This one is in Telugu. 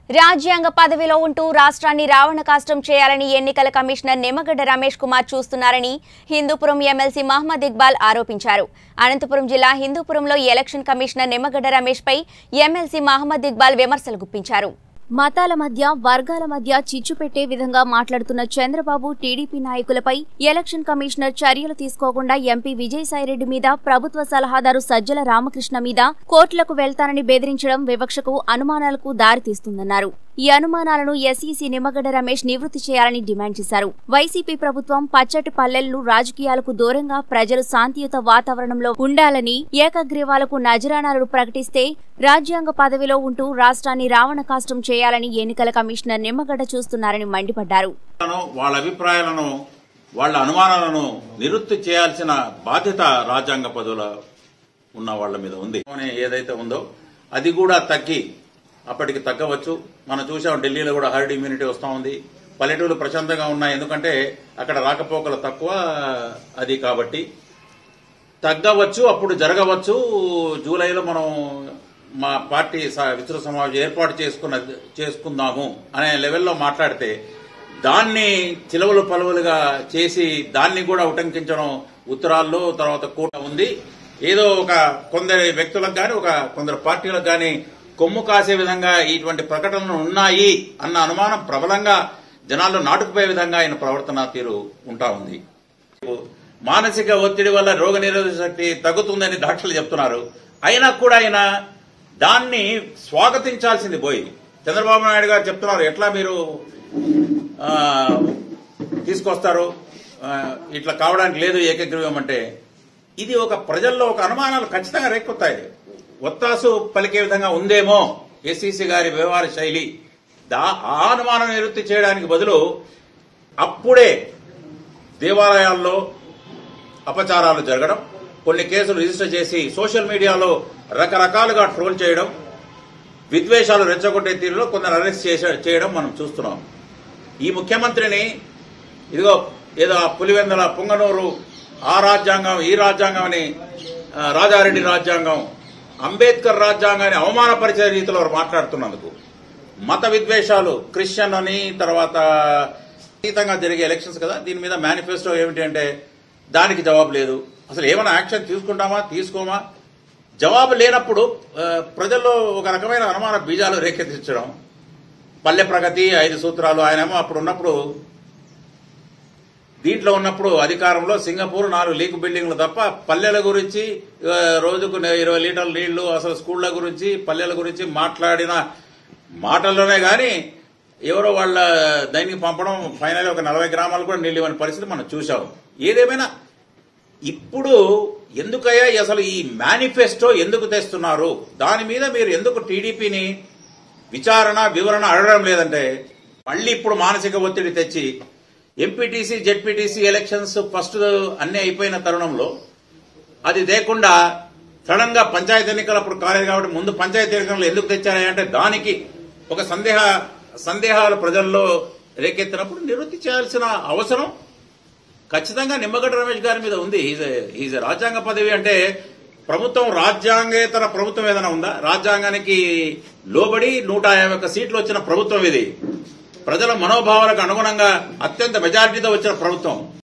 రాజ్యాంగ పదవిలో ఉంటూ రాష్ట్రాన్ని రావణ కాష్టం చేయాలని ఎన్నికల కమిషనర్ నిమ్మగడ్డ రమేష్ కుమార్ చూస్తున్నారని హిందూపురం ఎమ్మెల్సీ మహమ్మద్ ఇక్బాల్ ఆరోపించారు అనంతపురం జిల్లా హిందూపురంలో ఎలక్షన్ కమిషనర్ నిమ్మగడ్డ రమేష్ పై ఎమ్మెల్సీ మహమ్మద్ ఇక్బాల్ విమర్శలు గుప్పించారు మతాల మధ్య వర్గాల మధ్య చిచ్చు పెట్టే విధంగా మాట్లాడుతున్న చంద్రబాబు టీడీపీ నాయకులపై ఎలక్షన్ కమిషనర్ చర్యలు తీసుకోకుండా ఎంపీ విజయసాయిరెడ్డి మీద ప్రభుత్వ సలహాదారు సజ్జల రామకృష్ణ మీద కోర్టులకు వెళ్తానని బెదిరించడం వివక్షకు అనుమానాలకు దారితీస్తుందన్నారు ఈ అనుమానాలను ఎస్ఈసీ నిమ్మగడ్డ రమేష్ నివృత్తి చేయాలని డిమాండ్ చేశారు వైసీపీ ప్రభుత్వం పచ్చటి పల్లెలను రాజకీయాలకు దూరంగా ప్రజలు శాంతియుత వాతావరణంలో ఉండాలని ఏకగ్రీవాలకు నజరానాలు ప్రకటిస్తే రాజ్యాంగ పదవిలో ఉంటూ రాష్ట్రాన్ని రావణ కాష్టం చేయాలని ఎన్నికల కమిషనర్ నిమ్మగడ్డ చూస్తున్నారని మండిపడ్డారు ను, వాళ్ళ అభిప్రాయాలను వాళ్ళ అనుమానాలను నివృత్తి చేయాల్సిన బాధ్యత రాజ్యాంగ పదవుల ఉన్న వాళ్ళ మీద ఉంది అనే ఏదైతే ఉందో అది కూడా తగ్గి అప్పటికి తగ్గవచ్చు మనం చూసాం ఢిల్లీలో కూడా హర్డ్ ఇమ్యూనిటీ వస్తూ ఉంది పల్లెటూరు ప్రశాంతంగా ఉన్నాయి ఎందుకంటే అక్కడ రాకపోకలు తక్కువ అది కాబట్టి తగ్గవచ్చు అప్పుడు జరగవచ్చు జూలైలో మనం మా పార్టీ స- విస్తృత సమావేశం ఏర్పాటు చేసుకున్న చేసుకుందాము అనే లెవెల్లో మాట్లాడితే దాన్ని చిలవలు పలువలుగా చేసి దాన్ని కూడా ఉటంకించడం ఉత్తరాల్లో తర్వాత కూట ఉంది ఏదో ఒక కొందరి వ్యక్తులకు గాని ఒక కొందరు పార్టీలకు గాని కొమ్ము కాసే విధంగా ఇటువంటి ప్రకటనలు ఉన్నాయి అన్న అనుమానం ప్రబలంగా జనాల్లో నాటుకుపోయే విధంగా ఆయన ప్రవర్తన తీరు ఉంటా ఉంది మానసిక ఒత్తిడి వల్ల రోగ నిరోధక శక్తి తగ్గుతుందని డాక్టర్లు చెప్తున్నారు అయినా కూడా ఆయన దాన్ని స్వాగతించాల్సింది పోయి చంద్రబాబు నాయుడు గారు చెప్తున్నారు ఎట్లా మీరు ఆ, తీసుకొస్తారు ఆ, ఇట్లా కావడానికి లేదు ఏకగ్రీవం అంటే ఇది ఒక ప్రజల్లో ఒక అనుమానాలు ఖచ్చితంగా రేకొత్తాయి ఒత్తాసు పలికే విధంగా ఉందేమో ఎస్సీసీ గారి వ్యవహార శైలి దా ఆ అనుమానం నివృత్తి చేయడానికి బదులు అప్పుడే దేవాలయాల్లో అపచారాలు జరగడం కొన్ని కేసులు రిజిస్టర్ చేసి సోషల్ మీడియాలో రకరకాలుగా ట్రోల్ చేయడం విద్వేషాలు రెచ్చగొట్టే తీరులో కొందరు అరెస్ట్ చేసే- చేయడం మనం చూస్తున్నాం ఈ ముఖ్యమంత్రిని ఇదిగో ఏదో ఆ పులివెందల పుంగనూరు ఆ రాజ్యాంగం ఈ రాజ్యాంగం అని ఆ, రాజారెడ్డి రాజ్యాంగం అంబేద్కర్ రాజ్యాంగాన్ని అవమానపరిచే రీతిలో మాట్లాడుతున్నందుకు మత విద్వేషాలు క్రిస్టియన్ అని తర్వాత అతీతంగా జరిగే ఎలక్షన్స్ కదా దీని మీద మేనిఫెస్టో ఏమిటి అంటే దానికి జవాబు లేదు అసలు ఏమైనా యాక్షన్ తీసుకుంటామా తీసుకోమా జవాబు లేనప్పుడు ఆ, ప్రజల్లో ఒక రకమైన అనుమాన బీజాలు రేకెత్తించడం పల్లె ప్రగతి ఐదు సూత్రాలు ఆయనేమో అప్పుడు ఉన్నప్పుడు దీంట్లో ఉన్నప్పుడు అధికారంలో సింగపూర్ నాలుగు లీక్ బిల్డింగ్లు తప్ప పల్లెల గురించి ఆ, రోజుకు నే- ఇరవై లీటర్ల నీళ్లు అసలు స్కూళ్ల గురించి పల్లెల గురించి మాట్లాడిన మాటల్లోనే గాని ఎవరో వాళ్ళ దైనికి పంపడం ఫైనల్ ఒక నలభై గ్రామాలు కూడా నీళ్ళు ఇవ్వని పరిస్థితి మనం చూసాం ఏదేమైనా ఇప్పుడు ఎందుకయ్యా అసలు ఈ మేనిఫెస్టో ఎందుకు తెస్తున్నారు దాని మీద మీరు ఎందుకు టీడీపీని విచారణ వివరణ అడగడం లేదంటే మళ్ళీ ఇప్పుడు మానసిక ఒత్తిడి తెచ్చి ఎంపీటీసీ జెడ్పీటీసీ ఎలక్షన్స్ ఫస్ట్ అన్ని అయిపోయిన తరుణంలో అది లేకుండా సడన్ గా పంచాయతీ ఎన్నికలు అప్పుడు కాలేదు కాబట్టి ముందు పంచాయతీ ఎన్నికలు ఎందుకు తెచ్చారా అంటే దానికి ఒక సందేహ సందేహాలు ప్రజల్లో రేకెత్తినప్పుడు నివృత్తి చేయాల్సిన అవసరం ఖచ్చితంగా నిమ్మగడ్డ రమేష్ గారి మీద ఉంది ఈజ్ రాజ్యాంగ పదవి అంటే ప్రభుత్వం రాజ్యాంగేతర ప్రభుత్వం ఏదైనా ఉందా రాజ్యాంగానికి లోబడి నూట యాభై ఒక్క సీట్లు వచ్చిన ప్రభుత్వం ఇది ప్రజల మనోభావాలకు అనుగుణంగా అత్యంత మెజారిటీతో వచ్చిన ప్రభుత్వం